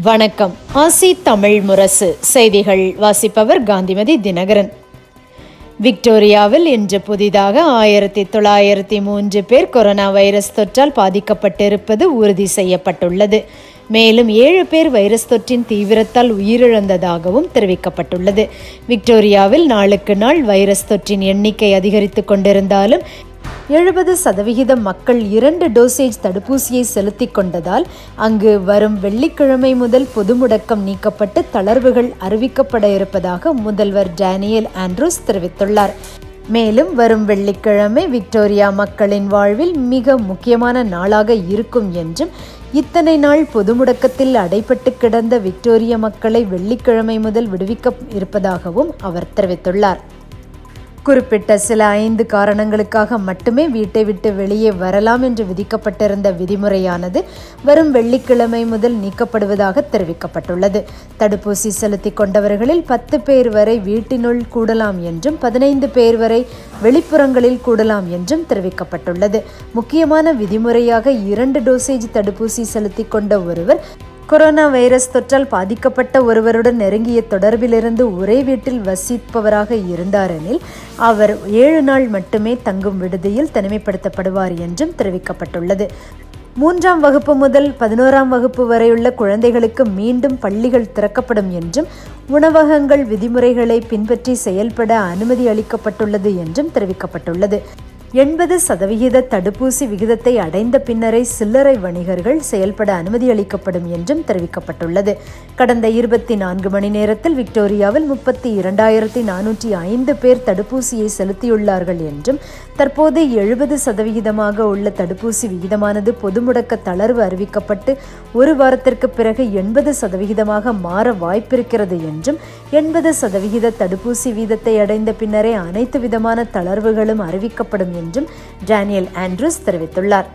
வணக்கம் ஆசி தமிழ் முரசு செய்திகள் வாசிப்பவர் காந்திமதி தினகரன் விக்டோரியாவில் இன்று புதிதாக ஆயிரத்தி தொள்ளாயிரத்தி மூன்று பேர் கொரோனா வைரஸ் தொற்றால் பாதிக்கப்பட்டிருப்பது உறுதி செய்யப்பட்டுள்ளது மேலும் ஏழு பேர் வைரஸ் தொற்றின் தீவிரத்தால் உயிரிழந்ததாகவும் தெரிவிக்கப்பட்டுள்ளது விக்டோரியாவில் நாளுக்கு நாள் வைரஸ் தொற்றின் எண்ணிக்கை அதிகரித்து கொண்டிருந்தாலும் எழுபது சதவிகிதம் மக்கள் இரண்டு டோசேஜ் தடுப்பூசியை செலுத்திக் கொண்டதால் அங்கு வரும் வெள்ளிக்கிழமை முதல் பொது முடக்கம் நீக்கப்பட்டு தளர்வுகள் அறிவிக்கப்பட இருப்பதாக முதல்வர் டேனியல் ஆண்ட்ரூஸ் தெரிவித்துள்ளார் மேலும் வரும் வெள்ளிக்கிழமை விக்டோரியா மக்களின் வாழ்வில் மிக முக்கியமான நாளாக இருக்கும் என்றும் இத்தனை நாள் பொது முடக்கத்தில் அடைபட்டு கிடந்த விக்டோரிய மக்களை வெள்ளிக்கிழமை முதல் விடுவிக்க இருப்பதாகவும் அவர் தெரிவித்துள்ளார் குறிப்பிட்ட சில ஐந்து காரணங்களுக்காக மட்டுமே வீட்டை விட்டு வெளியே வரலாம் என்று விதிக்கப்பட்டிருந்த விதிமுறையானது வரும் வெள்ளிக்கிழமை முதல் நீக்கப்படுவதாக தெரிவிக்கப்பட்டுள்ளது தடுப்பூசி செலுத்திக் கொண்டவர்களில் பத்து பேர் வரை வீட்டினுள் கூடலாம் என்றும் பதினைந்து பேர் வரை வெளிப்புறங்களில் கூடலாம் என்றும் தெரிவிக்கப்பட்டுள்ளது முக்கியமான விதிமுறையாக இரண்டு டோசேஜ் தடுப்பூசி செலுத்திக் கொண்ட ஒருவர் கொரோனா வைரஸ் தொற்றால் பாதிக்கப்பட்ட ஒருவருடன் நெருங்கிய தொடர்பிலிருந்து ஒரே வீட்டில் வசிப்பவராக இருந்தாரெனில் அவர் ஏழு நாள் மட்டுமே தங்கும் விடுதியில் தனிமைப்படுத்தப்படுவார் என்றும் தெரிவிக்கப்பட்டுள்ளது மூன்றாம் வகுப்பு முதல் பதினோராம் வகுப்பு வரையுள்ள குழந்தைகளுக்கு மீண்டும் பள்ளிகள் திறக்கப்படும் என்றும் உணவகங்கள் விதிமுறைகளை பின்பற்றி செயல்பட அனுமதி அளிக்கப்பட்டுள்ளது என்றும் தெரிவிக்கப்பட்டுள்ளது எண்பது சதவிகித தடுப்பூசி விகிதத்தை அடைந்த பின்னரே சில்லறை வணிகர்கள் செயல்பட அனுமதி அளிக்கப்படும் என்றும் தெரிவிக்கப்பட்டுள்ளது கடந்த இருபத்தி நான்கு மணி நேரத்தில் விக்டோரியாவில் முப்பத்தி இரண்டாயிரத்தி நானூற்றி ஐந்து பேர் தடுப்பூசியை செலுத்தியுள்ளார்கள் என்றும் தற்போது எழுபது சதவிகிதமாக உள்ள தடுப்பூசி விகிதமானது பொது முடக்க தளர்வு அறிவிக்கப்பட்டு ஒரு வாரத்திற்கு பிறகு எண்பது சதவிகிதமாக மாற வாய்ப்பிருக்கிறது என்றும் எண்பது சதவிகித தடுப்பூசி வீதத்தை அடைந்த பின்னரே அனைத்து விதமான தளர்வுகளும் அறிவிக்கப்படும் என்றும் டேனியல் ஆண்ட்ரூஸ் தெரிவித்துள்ளார்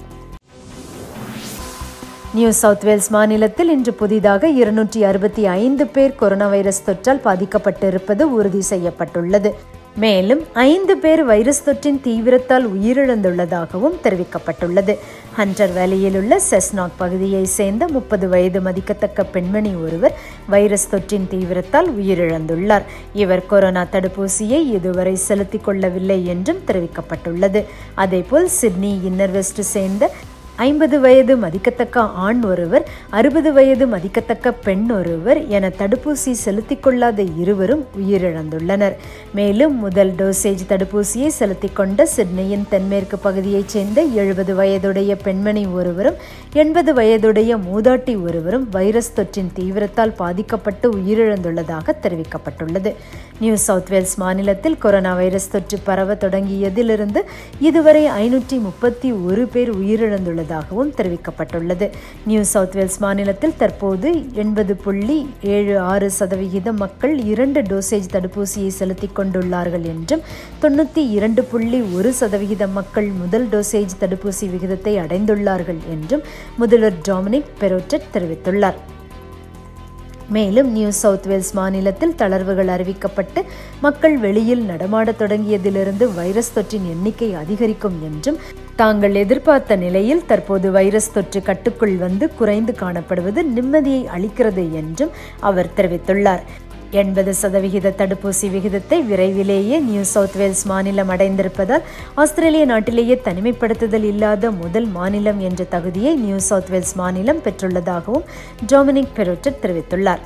நியூ சவுத் வேல்ஸ் மாநிலத்தில் இன்று புதிதாக இருநூற்றி அறுபத்தி ஐந்து பேர் கொரோனா வைரஸ் தொற்றால் பாதிக்கப்பட்டிருப்பது உறுதி செய்யப்பட்டுள்ளது மேலும் ஐந்து பேர் வைரஸ் தொற்றின் தீவிரத்தால் உயிரிழந்துள்ளதாகவும் தெரிவிக்கப்பட்டுள்ளது ஹண்டர் வேலியில் உள்ள செஸ்நாக் பகுதியை சேர்ந்த முப்பது வயது மதிக்கத்தக்க பெண்மணி ஒருவர் வைரஸ் தொற்றின் தீவிரத்தால் உயிரிழந்துள்ளார் இவர் கொரோனா தடுப்பூசியை இதுவரை செலுத்திக் கொள்ளவில்லை என்றும் தெரிவிக்கப்பட்டுள்ளது அதேபோல் சிட்னி இன்னர் வெஸ்ட் சேர்ந்த ஐம்பது வயது மதிக்கத்தக்க ஆண் ஒருவர் அறுபது வயது மதிக்கத்தக்க பெண் ஒருவர் என தடுப்பூசி செலுத்திக் கொள்ளாத இருவரும் உயிரிழந்துள்ளனர் மேலும் முதல் டோசேஜ் தடுப்பூசியை செலுத்திக் கொண்ட சிட்னியின் தென்மேற்கு பகுதியைச் சேர்ந்த எழுபது வயதுடைய பெண்மணி ஒருவரும் எண்பது வயதுடைய மூதாட்டி ஒருவரும் வைரஸ் தொற்றின் தீவிரத்தால் பாதிக்கப்பட்டு உயிரிழந்துள்ளதாக தெரிவிக்கப்பட்டுள்ளது நியூ சவுத் வேல்ஸ் மாநிலத்தில் கொரோனா வைரஸ் தொற்று பரவ தொடங்கியதிலிருந்து இதுவரை ஐநூற்றி முப்பத்தி ஒரு பேர் உயிரிழந்துள்ளது உள்ளதாகவும் தெரிவிக்கப்பட்டுள்ளது நியூ சவுத் வேல்ஸ் மாநிலத்தில் தற்போது எண்பது புள்ளி ஏழு ஆறு சதவிகித மக்கள் இரண்டு டோசேஜ் தடுப்பூசியை செலுத்திக் கொண்டுள்ளார்கள் என்றும் தொண்ணூற்றி இரண்டு புள்ளி ஒரு சதவிகித மக்கள் முதல் டோசேஜ் தடுப்பூசி விகிதத்தை அடைந்துள்ளார்கள் என்றும் முதல்வர் டாமினிக் பெரோட்டட் தெரிவித்துள்ளார் மேலும் நியூ சவுத் வேல்ஸ் மாநிலத்தில் தளர்வுகள் அறிவிக்கப்பட்டு மக்கள் வெளியில் நடமாடத் தொடங்கியதிலிருந்து வைரஸ் தொற்றின் எண்ணிக்கை அதிகரிக்கும் என்றும் தாங்கள் எதிர்பார்த்த நிலையில் தற்போது வைரஸ் தொற்று கட்டுக்குள் வந்து குறைந்து காணப்படுவது நிம்மதியை அளிக்கிறது என்றும் அவர் தெரிவித்துள்ளார் எண்பது சதவிகித தடுப்பூசி விகிதத்தை விரைவிலேயே நியூ சவுத் வேல்ஸ் மாநிலம் அடைந்திருப்பதால் ஆஸ்திரேலிய நாட்டிலேயே தனிமைப்படுத்துதல் இல்லாத முதல் மாநிலம் என்ற தகுதியை நியூ சவுத் வேல்ஸ் மாநிலம் பெற்றுள்ளதாகவும் டொமினிக் பெரோட்டட் தெரிவித்துள்ளார்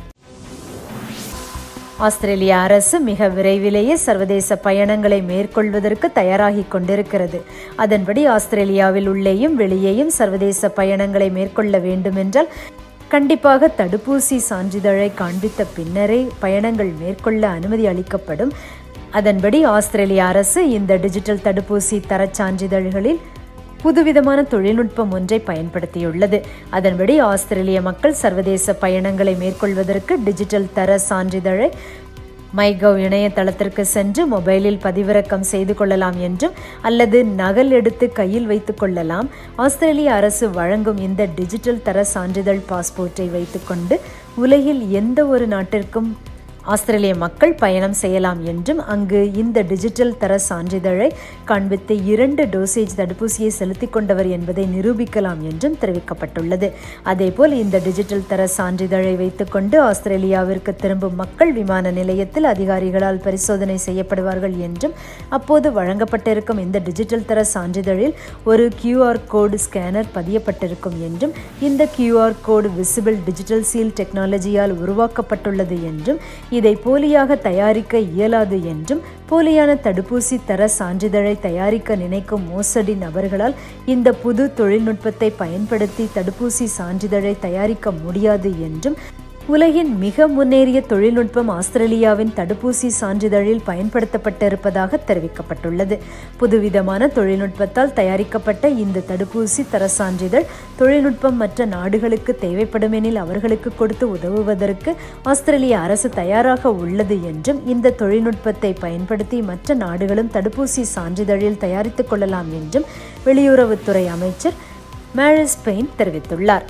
ஆஸ்திரேலிய அரசு மிக விரைவிலேயே சர்வதேச பயணங்களை மேற்கொள்வதற்கு தயாராகி கொண்டிருக்கிறது அதன்படி ஆஸ்திரேலியாவில் உள்ளேயும் வெளியேயும் சர்வதேச பயணங்களை மேற்கொள்ள வேண்டுமென்றால் கண்டிப்பாக தடுப்பூசி சான்றிதழை காண்பித்த பின்னரே பயணங்கள் மேற்கொள்ள அனுமதி அளிக்கப்படும் அதன்படி ஆஸ்திரேலிய அரசு இந்த டிஜிட்டல் தடுப்பூசி தரச் சான்றிதழ்களில் புதுவிதமான தொழில்நுட்பம் ஒன்றை பயன்படுத்தியுள்ளது அதன்படி ஆஸ்திரேலிய மக்கள் சர்வதேச பயணங்களை மேற்கொள்வதற்கு டிஜிட்டல் தர சான்றிதழை மைகவ் இணையதளத்திற்கு சென்று மொபைலில் பதிவிறக்கம் செய்து கொள்ளலாம் என்றும் அல்லது நகல் எடுத்து கையில் வைத்துக் கொள்ளலாம் ஆஸ்திரேலிய அரசு வழங்கும் இந்த டிஜிட்டல் தர சான்றிதழ் பாஸ்போர்ட்டை வைத்துக்கொண்டு உலகில் எந்த ஒரு நாட்டிற்கும் ஆஸ்திரேலிய மக்கள் பயணம் செய்யலாம் என்றும் அங்கு இந்த டிஜிட்டல் தர சான்றிதழை காண்பித்து இரண்டு டோசேஜ் தடுப்பூசியை செலுத்திக் கொண்டவர் என்பதை நிரூபிக்கலாம் என்றும் தெரிவிக்கப்பட்டுள்ளது அதேபோல் இந்த டிஜிட்டல் தர சான்றிதழை வைத்துக்கொண்டு ஆஸ்திரேலியாவிற்கு திரும்பும் மக்கள் விமான நிலையத்தில் அதிகாரிகளால் பரிசோதனை செய்யப்படுவார்கள் என்றும் அப்போது வழங்கப்பட்டிருக்கும் இந்த டிஜிட்டல் தர சான்றிதழில் ஒரு கியூஆர் கோடு ஸ்கேனர் பதியப்பட்டிருக்கும் என்றும் இந்த QR code visible digital seal டெக்னாலஜியால் உருவாக்கப்பட்டுள்ளது என்றும் இதை போலியாக தயாரிக்க இயலாது என்றும் போலியான தடுப்பூசி தர சான்றிதழை தயாரிக்க நினைக்கும் மோசடி நபர்களால் இந்த புது தொழில்நுட்பத்தை பயன்படுத்தி தடுப்பூசி சான்றிதழை தயாரிக்க முடியாது என்றும் உலகின் மிக முன்னேறிய தொழில்நுட்பம் ஆஸ்திரேலியாவின் தடுப்பூசி சான்றிதழில் பயன்படுத்தப்பட்டிருப்பதாக தெரிவிக்கப்பட்டுள்ளது புதுவிதமான தொழில்நுட்பத்தால் தயாரிக்கப்பட்ட இந்த தடுப்பூசி தர சான்றிதழ் தொழில்நுட்பம் மற்ற நாடுகளுக்கு தேவைப்படுமெனில் அவர்களுக்கு கொடுத்து உதவுவதற்கு ஆஸ்திரேலிய அரசு தயாராக உள்ளது என்றும் இந்த தொழில்நுட்பத்தை பயன்படுத்தி மற்ற நாடுகளும் தடுப்பூசி சான்றிதழில் தயாரித்துக் கொள்ளலாம் என்றும் வெளியுறவுத்துறை அமைச்சர் மேரிஸ் பெயின் தெரிவித்துள்ளார்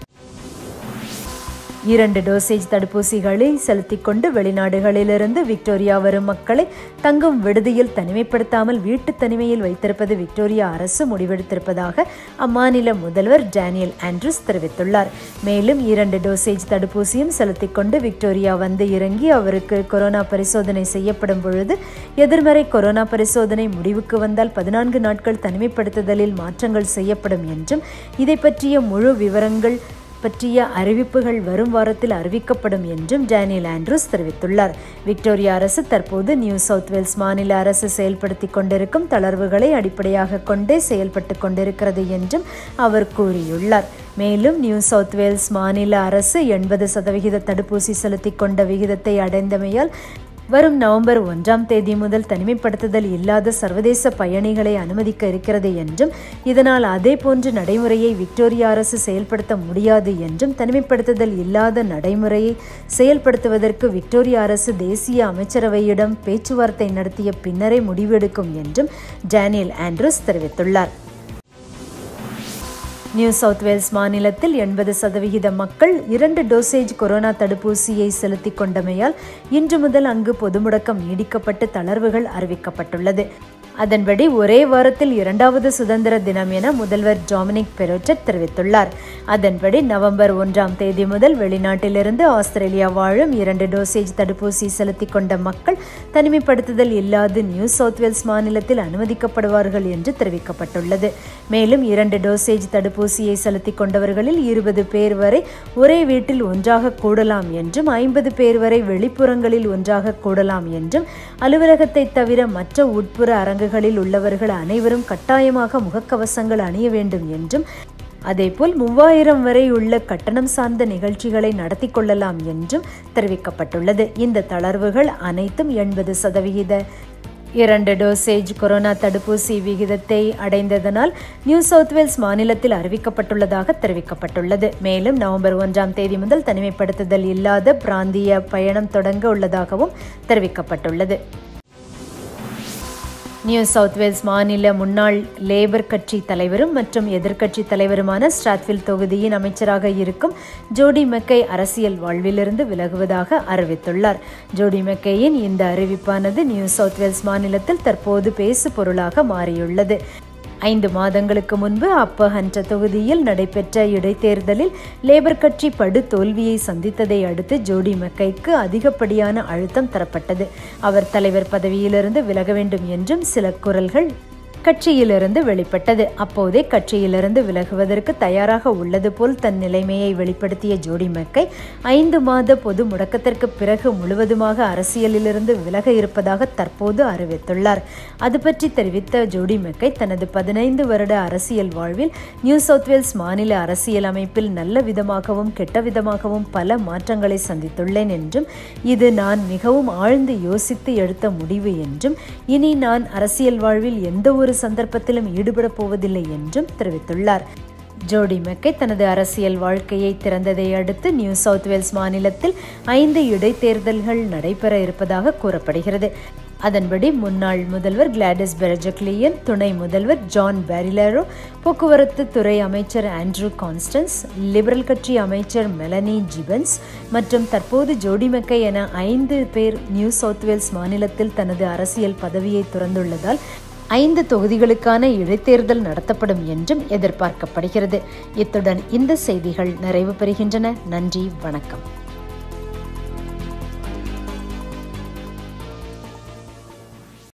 இரண்டு டோசேஜ் தடுப்பூசிகளை செலுத்திக் கொண்டு வெளிநாடுகளிலிருந்து விக்டோரியா வரும் மக்களை தங்கும் விடுதியில் தனிமைப்படுத்தாமல் வீட்டு தனிமையில் வைத்திருப்பது விக்டோரியா அரசு முடிவெடுத்திருப்பதாக அம்மாநில முதல்வர் டேனியல் ஆண்ட்ரூஸ் தெரிவித்துள்ளார் மேலும் இரண்டு டோசேஜ் தடுப்பூசியும் செலுத்திக் கொண்டு விக்டோரியா வந்து இறங்கி அவருக்கு கொரோனா பரிசோதனை செய்யப்படும் பொழுது எதிர்மறை கொரோனா பரிசோதனை முடிவுக்கு வந்தால் பதினான்கு நாட்கள் தனிமைப்படுத்துதலில் மாற்றங்கள் செய்யப்படும் என்றும் இதை பற்றிய முழு விவரங்கள் பற்றிய அறிவிப்புகள் வரும் வாரத்தில் அறிவிக்கப்படும் என்றும் டேனியல் ஆண்ட்ரூஸ் தெரிவித்துள்ளார் விக்டோரியா அரசு தற்போது நியூ சவுத் வேல்ஸ் மாநில அரசு செயல்படுத்தி கொண்டிருக்கும் தளர்வுகளை அடிப்படையாக கொண்டே செயல்பட்டு கொண்டிருக்கிறது என்றும் அவர் கூறியுள்ளார் மேலும் நியூ சவுத் வேல்ஸ் மாநில அரசு எண்பது சதவிகித தடுப்பூசி செலுத்திக் கொண்ட விகிதத்தை அடைந்தமையால் வரும் நவம்பர் ஒன்றாம் தேதி முதல் தனிமைப்படுத்துதல் இல்லாத சர்வதேச பயணிகளை அனுமதிக்க இருக்கிறது என்றும் இதனால் அதே போன்ற நடைமுறையை விக்டோரியா அரசு செயல்படுத்த முடியாது என்றும் தனிமைப்படுத்துதல் இல்லாத நடைமுறையை செயல்படுத்துவதற்கு விக்டோரியா அரசு தேசிய அமைச்சரவையிடம் பேச்சுவார்த்தை நடத்திய பின்னரே முடிவெடுக்கும் என்றும் டேனியல் ஆண்ட்ரூஸ் தெரிவித்துள்ளார் நியூ சவுத் வேல்ஸ் மாநிலத்தில் எண்பது சதவிகித மக்கள் இரண்டு டோசேஜ் கொரோனா தடுப்பூசியை செலுத்திக் கொண்டமையால் இன்று முதல் அங்கு பொது முடக்கம் நீடிக்கப்பட்டு தளர்வுகள் அறிவிக்கப்பட்டுள்ளது அதன்படி ஒரே வாரத்தில் இரண்டாவது சுதந்திர தினம் என முதல்வர் டாமினிக் பெரோட்டட் தெரிவித்துள்ளார் அதன்படி நவம்பர் ஒன்றாம் தேதி முதல் வெளிநாட்டிலிருந்து ஆஸ்திரேலியா வாழும் இரண்டு டோசேஜ் தடுப்பூசி செலுத்திக் கொண்ட மக்கள் தனிமைப்படுத்துதல் இல்லாது நியூ சவுத் வேல்ஸ் மாநிலத்தில் அனுமதிக்கப்படுவார்கள் என்று தெரிவிக்கப்பட்டுள்ளது மேலும் இரண்டு டோசேஜ் தடுப்பூசியை செலுத்திக் கொண்டவர்களில் இருபது பேர் வரை ஒரே வீட்டில் ஒன்றாக கூடலாம் என்றும் ஐம்பது பேர் வரை வெளிப்புறங்களில் ஒன்றாக கூடலாம் என்றும் அலுவலகத்தை தவிர மற்ற உட்புற அரங்குகளில் உள்ளவர்கள் அனைவரும் கட்டாயமாக முகக்கவசங்கள் அணிய வேண்டும் என்றும் அதேபோல் மூவாயிரம் வரை உள்ள கட்டணம் சார்ந்த நிகழ்ச்சிகளை நடத்தி கொள்ளலாம் என்றும் தெரிவிக்கப்பட்டுள்ளது இந்த தளர்வுகள் அனைத்தும் எண்பது சதவிகித இரண்டு டோசேஜ் கொரோனா தடுப்பூசி விகிதத்தை அடைந்ததனால் நியூ சவுத் வேல்ஸ் மாநிலத்தில் அறிவிக்கப்பட்டுள்ளதாக தெரிவிக்கப்பட்டுள்ளது மேலும் நவம்பர் ஒன்றாம் தேதி முதல் தனிமைப்படுத்துதல் இல்லாத பிராந்திய பயணம் தொடங்க உள்ளதாகவும் தெரிவிக்கப்பட்டுள்ளது நியூ சவுத் வேல்ஸ் மாநில முன்னாள் லேபர் கட்சி தலைவரும் மற்றும் எதிர்க்கட்சி தலைவருமான ஸ்ட்ராத்வில் தொகுதியின் அமைச்சராக இருக்கும் ஜோடி மெக்கை அரசியல் வாழ்விலிருந்து விலகுவதாக அறிவித்துள்ளார் ஜோடி மெக்கையின் இந்த அறிவிப்பானது நியூ சவுத் வேல்ஸ் மாநிலத்தில் தற்போது பேசு பொருளாக மாறியுள்ளது ஐந்து மாதங்களுக்கு முன்பு அப்ப ஹன்ற தொகுதியில் நடைபெற்ற இடைத்தேர்தலில் லேபர் கட்சி படு தோல்வியை சந்தித்ததை அடுத்து ஜோடி மெக்கைக்கு அதிகப்படியான அழுத்தம் தரப்பட்டது அவர் தலைவர் பதவியிலிருந்து விலக வேண்டும் என்றும் சில குரல்கள் கட்சியிலிருந்து வெளிப்பட்டது அப்போதே கட்சியிலிருந்து விலகுவதற்கு தயாராக உள்ளது போல் தன் நிலைமையை வெளிப்படுத்திய ஜோடி மெக்கை ஐந்து மாத பொது முடக்கத்திற்கு பிறகு முழுவதுமாக அரசியலிலிருந்து விலக இருப்பதாக தற்போது அறிவித்துள்ளார் அது பற்றி தெரிவித்த ஜோடி மெக்கை தனது பதினைந்து வருட அரசியல் வாழ்வில் நியூ சவுத் வேல்ஸ் மாநில அரசியல் அமைப்பில் நல்ல விதமாகவும் கெட்ட விதமாகவும் பல மாற்றங்களை சந்தித்துள்ளேன் என்றும் இது நான் மிகவும் ஆழ்ந்து யோசித்து எடுத்த முடிவு என்றும் இனி நான் அரசியல் வாழ்வில் எந்த ஒரு சந்தர்ப்பத்திலும் ஈடுபடப் போவதில்லை என்றும் தெரிவித்துள்ளார் ஜோடி மெக்கை தனது அரசியல் வாழ்க்கையை திறந்ததை அடுத்து நியூ சவுத் வேல்ஸ் மாநிலத்தில் ஐந்து இடைத்தேர்தல்கள் நடைபெற இருப்பதாக கூறப்படுகிறது அதன்படி முன்னாள் முதல்வர் கிளாடிஸ் பெரஜக்லியன் துணை முதல்வர் ஜான் பேரிலரோ போக்குவரத்து துறை அமைச்சர் ஆண்ட்ரூ கான்ஸ்டன்ஸ் லிபரல் கட்சி அமைச்சர் மெலனி ஜிபன்ஸ் மற்றும் தற்போது ஜோடி மெக்கை என ஐந்து பேர் நியூ சவுத் வேல்ஸ் மாநிலத்தில் தனது அரசியல் பதவியை துறந்துள்ளதால் ஐந்து தொகுதிகளுக்கான இடைத்தேர்தல் நடத்தப்படும் என்றும் எதிர்பார்க்கப்படுகிறது இத்துடன் இந்த செய்திகள் நிறைவு பெறுகின்றன நன்றி வணக்கம்